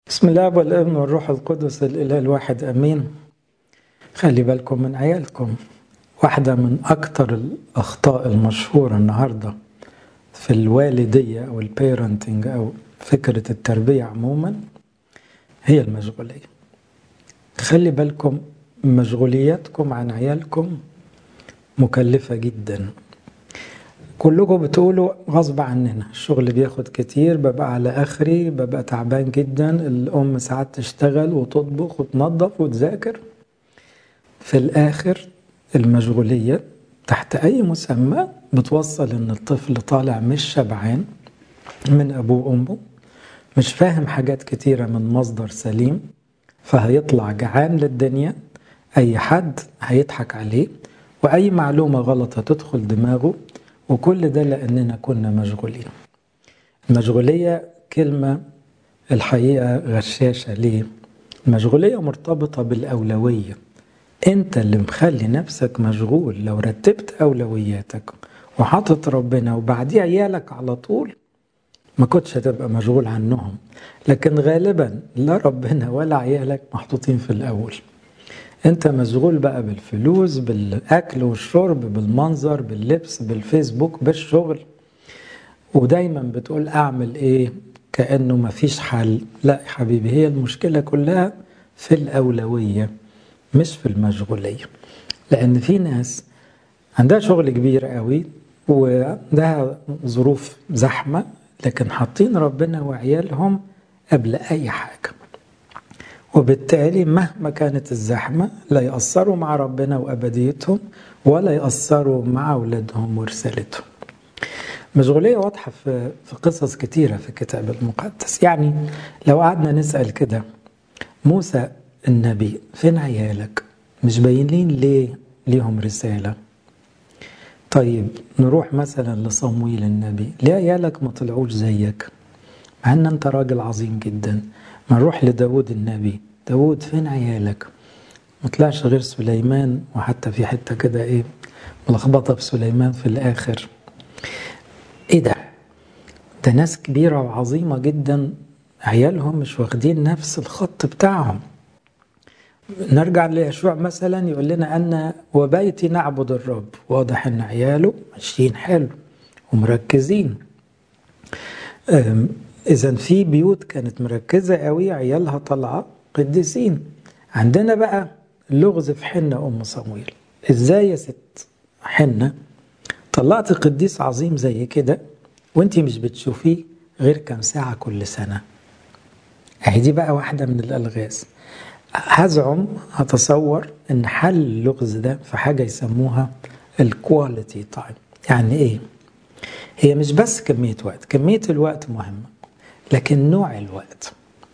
بسم الله والابن والروح القدس الاله الواحد امين خلي بالكم من عيالكم واحده من اكتر الاخطاء المشهوره النهارده في الوالديه او البيرنتنج او فكره التربيه عموما هي المشغوليه خلي بالكم مشغولياتكم عن عيالكم مكلفه جدا كلكم بتقولوا غصب عننا الشغل بياخد كتير ببقى على اخري ببقى تعبان جدا الام ساعات تشتغل وتطبخ وتنظف وتذاكر في الاخر المشغوليه تحت اي مسمى بتوصل ان الطفل طالع مش شبعان من ابوه وامه مش فاهم حاجات كتيره من مصدر سليم فهيطلع جعان للدنيا اي حد هيضحك عليه واي معلومه غلط هتدخل دماغه وكل ده لأننا كنا مشغولين المشغولية كلمة الحقيقة غشاشة ليه؟ المشغولية مرتبطة بالأولوية أنت اللي مخلي نفسك مشغول لو رتبت أولوياتك وحاطط ربنا وبعديه عيالك على طول ما كنتش هتبقى مشغول عنهم لكن غالبا لا ربنا ولا عيالك محطوطين في الأول انت مشغول بقى بالفلوس بالاكل والشرب بالمنظر باللبس بالفيسبوك بالشغل ودايما بتقول اعمل ايه كانه مفيش حل لا يا حبيبي هي المشكله كلها في الاولويه مش في المشغوليه لان في ناس عندها شغل كبير قوي وعندها ظروف زحمه لكن حاطين ربنا وعيالهم قبل اي حاجه وبالتالي مهما كانت الزحمة لا يأثروا مع ربنا وأبديتهم ولا يأثروا مع أولادهم ورسالتهم مشغولية واضحة في, في قصص كتيرة في الكتاب المقدس يعني لو قعدنا نسأل كده موسى النبي فين عيالك مش باينين ليه ليهم رسالة طيب نروح مثلا لصمويل النبي ليه عيالك ما طلعوش زيك مع ان انت راجل عظيم جدا ما نروح لداود النبي داود فين عيالك ما طلعش غير سليمان وحتى في حته كده ايه ملخبطه في سليمان في الاخر ايه ده ده ناس كبيره وعظيمه جدا عيالهم مش واخدين نفس الخط بتاعهم نرجع ليشوع مثلا يقول لنا ان وبيتي نعبد الرب واضح ان عياله ماشيين حلو ومركزين إذا في بيوت كانت مركزة قوي عيالها طالعة قديسين عندنا بقى لغز في حنة أم صمويل إزاي يا ست حنة طلعت قديس عظيم زي كده وانت مش بتشوفيه غير كام ساعة كل سنة اهي دي بقى واحدة من الألغاز هزعم هتصور ان حل اللغز ده في حاجة يسموها الكواليتي تايم يعني ايه هي مش بس كمية وقت كمية الوقت مهمة لكن نوع الوقت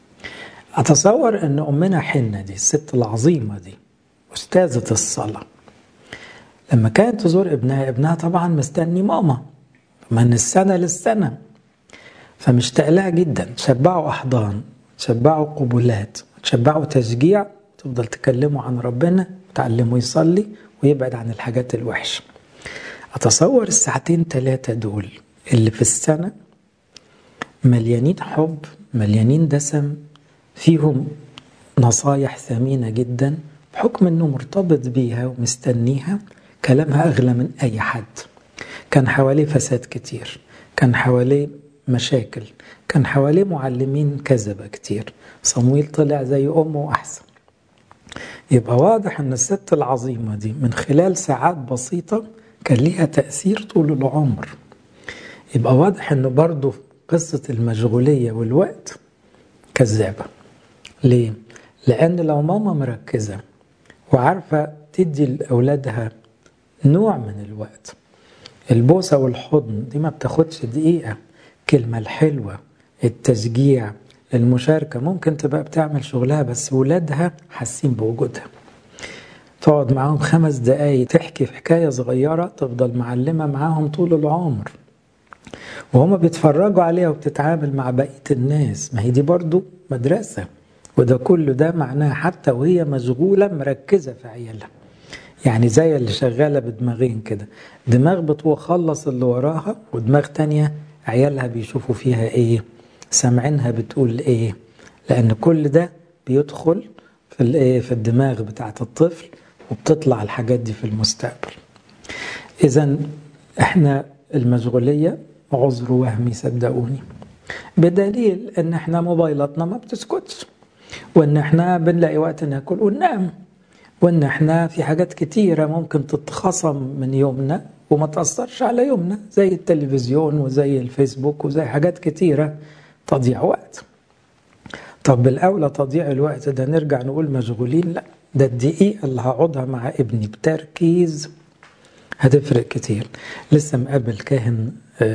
أتصور أن أمنا حنة دي الست العظيمة دي أستاذة الصلاة لما كانت تزور ابنها ابنها طبعا مستني ماما من السنة للسنة فمشتاق لها جدا تشبعوا أحضان تشبعوا قبولات تشبعوا تشجيع تفضل تكلموا عن ربنا تعلموا يصلي ويبعد عن الحاجات الوحشة أتصور الساعتين ثلاثة دول اللي في السنة مليانين حب مليانين دسم فيهم نصايح ثمينة جدا بحكم انه مرتبط بيها ومستنيها كلامها اغلى من اي حد كان حواليه فساد كتير كان حواليه مشاكل كان حواليه معلمين كذبة كتير صمويل طلع زي امه احسن يبقى واضح ان الست العظيمة دي من خلال ساعات بسيطة كان ليها تأثير طول العمر يبقى واضح انه برضه قصة المشغولية والوقت كذابة ليه؟ لأن لو ماما مركزة وعارفة تدي لأولادها نوع من الوقت البوسة والحضن دي ما بتاخدش دقيقة كلمة الحلوة التشجيع المشاركة ممكن تبقى بتعمل شغلها بس ولادها حاسين بوجودها تقعد معاهم خمس دقايق تحكي في حكاية صغيرة تفضل معلمة معاهم طول العمر وهما بيتفرجوا عليها وبتتعامل مع بقية الناس ما هي دي برضو مدرسة وده كله ده معناه حتى وهي مشغولة مركزة في عيالها يعني زي اللي شغالة بدماغين كده دماغ بتخلص اللي وراها ودماغ تانية عيالها بيشوفوا فيها ايه سامعينها بتقول ايه لأن كل ده بيدخل في الايه في الدماغ بتاعة الطفل وبتطلع الحاجات دي في المستقبل إذا احنا المشغولية عذر وهمي صدقوني بدليل ان احنا موبايلاتنا ما بتسكتش وان احنا بنلاقي وقت ناكل وننام وان احنا في حاجات كتيرة ممكن تتخصم من يومنا وما تأثرش على يومنا زي التلفزيون وزي الفيسبوك وزي حاجات كتيرة تضيع وقت طب بالأولى تضييع الوقت ده نرجع نقول مشغولين لا ده الدقيقة اللي هقعدها مع ابني بتركيز هتفرق كتير لسه مقابل كاهن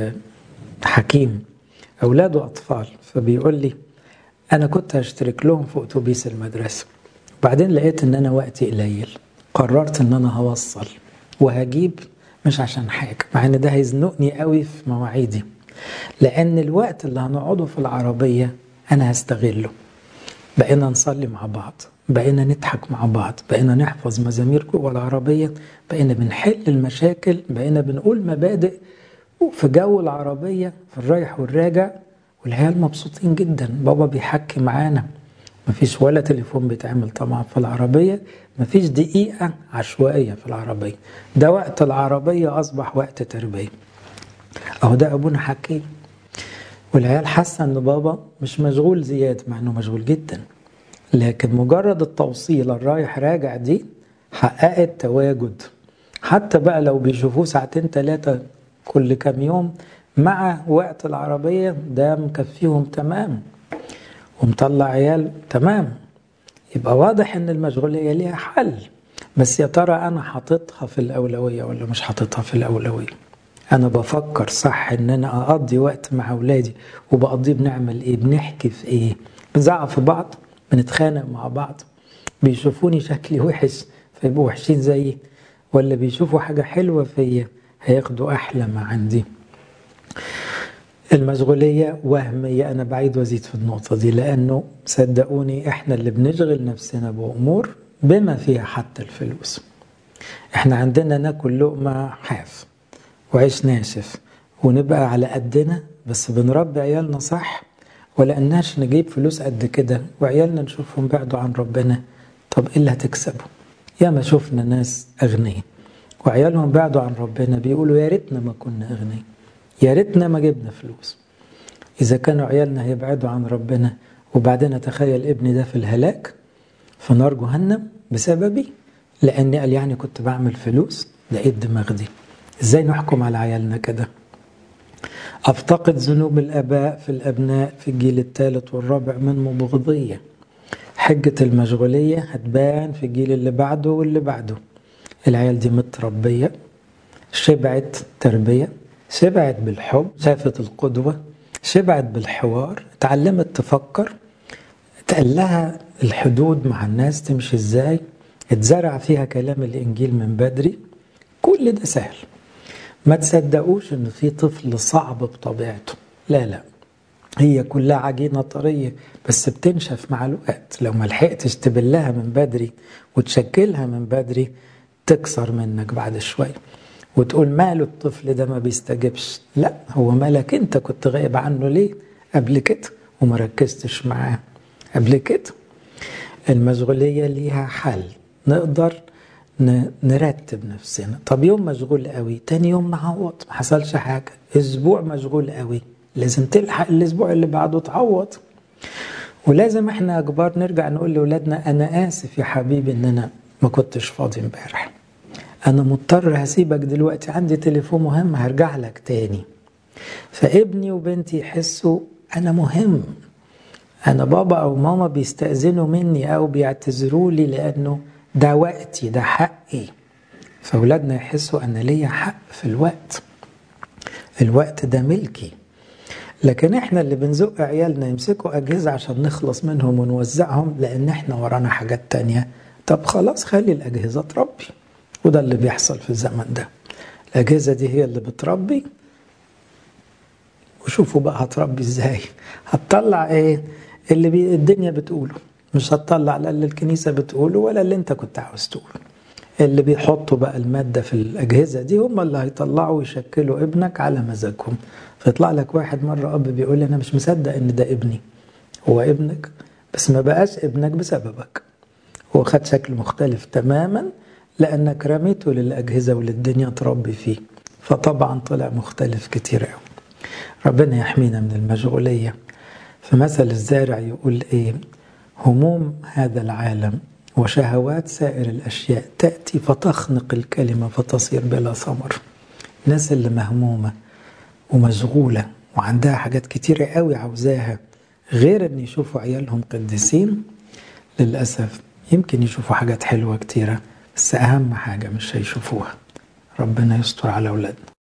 حكيم أولاده أطفال فبيقول لي أنا كنت هشترك لهم في أتوبيس المدرسة بعدين لقيت إن أنا وقتي قليل قررت إن أنا هوصل وهجيب مش عشان حاجة مع إن ده هيزنقني قوي في مواعيدي لأن الوقت اللي هنقعده في العربية أنا هستغله بقينا نصلي مع بعض بقينا نضحك مع بعض بقينا نحفظ مزامير جوه العربية بقينا بنحل المشاكل بقينا بنقول مبادئ في جو العربية في الرايح والراجع والعيال مبسوطين جدا بابا بيحكي معانا مفيش ولا تليفون بيتعمل طبعا في العربية مفيش دقيقة عشوائية في العربية ده وقت العربية أصبح وقت تربية أهو ده أبونا حكي والعيال حاسة إن بابا مش مشغول زيادة مع إنه مشغول جدا لكن مجرد التوصيل الرايح راجع دي حققت تواجد حتى بقى لو بيشوفوه ساعتين ثلاثة كل كام يوم مع وقت العربية ده مكفيهم تمام ومطلع عيال تمام يبقى واضح ان المشغولية ليها حل بس يا ترى انا حاططها في الاولوية ولا مش حاططها في الاولوية انا بفكر صح ان انا اقضي وقت مع اولادي وبقضيه بنعمل ايه بنحكي في ايه بنزعق في بعض بنتخانق مع بعض بيشوفوني شكلي وحش فيبقوا وحشين زيي ولا بيشوفوا حاجة حلوة فيا هياخدوا أحلى ما عندي المشغولية وهمية أنا بعيد وزيد في النقطة دي لأنه صدقوني إحنا اللي بنشغل نفسنا بأمور بما فيها حتى الفلوس إحنا عندنا ناكل لقمة حاف وعيش ناشف ونبقى على قدنا بس بنربي عيالنا صح ولأناش نجيب فلوس قد كده وعيالنا نشوفهم بعدوا عن ربنا طب إيه اللي هتكسبه يا ما شفنا ناس أغنياء وعيالهم بعدوا عن ربنا بيقولوا يا ريتنا ما كنا أغنياء يا ريتنا ما جبنا فلوس إذا كانوا عيالنا هيبعدوا عن ربنا وبعدين أتخيل ابني ده في الهلاك في نار جهنم بسببي لأني قال يعني كنت بعمل فلوس ده إيه الدماغ دي إزاي نحكم على عيالنا كده أفتقد ذنوب الآباء في الأبناء في الجيل الثالث والرابع من مبغضية حجة المشغولية هتبان في الجيل اللي بعده واللي بعده العيال دي متربية شبعت تربية شبعت بالحب شافت القدوة شبعت بالحوار اتعلمت تفكر اتقال لها الحدود مع الناس تمشي ازاي اتزرع فيها كلام الانجيل من بدري كل ده سهل ما تصدقوش ان في طفل صعب بطبيعته لا لا هي كلها عجينة طرية بس بتنشف مع الوقت لو ما لحقتش تبلها من بدري وتشكلها من بدري تكسر منك بعد شوية وتقول ماله الطفل ده ما بيستجبش لا هو مالك انت كنت غايب عنه ليه قبل كده وما ركزتش معاه قبل كده المشغولية ليها حل نقدر نرتب نفسنا طب يوم مشغول قوي تاني يوم نعوض ما حصلش حاجة اسبوع مشغول قوي لازم تلحق الاسبوع اللي بعده تعوض ولازم احنا كبار نرجع نقول لاولادنا انا اسف يا حبيبي ان انا ما كنتش فاضي امبارح انا مضطر هسيبك دلوقتي عندي تليفون مهم هرجع لك تاني فابني وبنتي يحسوا انا مهم انا بابا او ماما بيستأذنوا مني او بيعتذروا لي لانه ده وقتي ده حقي فاولادنا يحسوا ان ليا حق في الوقت الوقت ده ملكي لكن احنا اللي بنزق عيالنا يمسكوا اجهزه عشان نخلص منهم ونوزعهم لان احنا ورانا حاجات تانية طب خلاص خلي الاجهزه تربي وده اللي بيحصل في الزمن ده الاجهزه دي هي اللي بتربي وشوفوا بقى هتربي ازاي هتطلع ايه اللي بي الدنيا بتقوله مش هتطلع لا اللي الكنيسه بتقوله ولا اللي انت كنت عاوز تقوله اللي بيحطوا بقى المادة في الأجهزة دي هم اللي هيطلعوا ويشكلوا ابنك على مزاجهم فيطلع لك واحد مرة أب بيقول لي أنا مش مصدق إن ده ابني هو ابنك بس ما بقاش ابنك بسببك هو خد شكل مختلف تماما لأنك رميته للأجهزة وللدنيا تربي فيه فطبعا طلع مختلف كتير قوي ربنا يحمينا من المشغولية فمثل الزارع يقول إيه هموم هذا العالم وشهوات سائر الأشياء تأتي فتخنق الكلمة فتصير بلا ثمر الناس اللي مهمومة ومشغولة وعندها حاجات كتيرة قوي عاوزاها غير ان يشوفوا عيالهم قديسين للأسف يمكن يشوفوا حاجات حلوة كتيرة بس أهم حاجة مش هيشوفوها ربنا يستر على أولادنا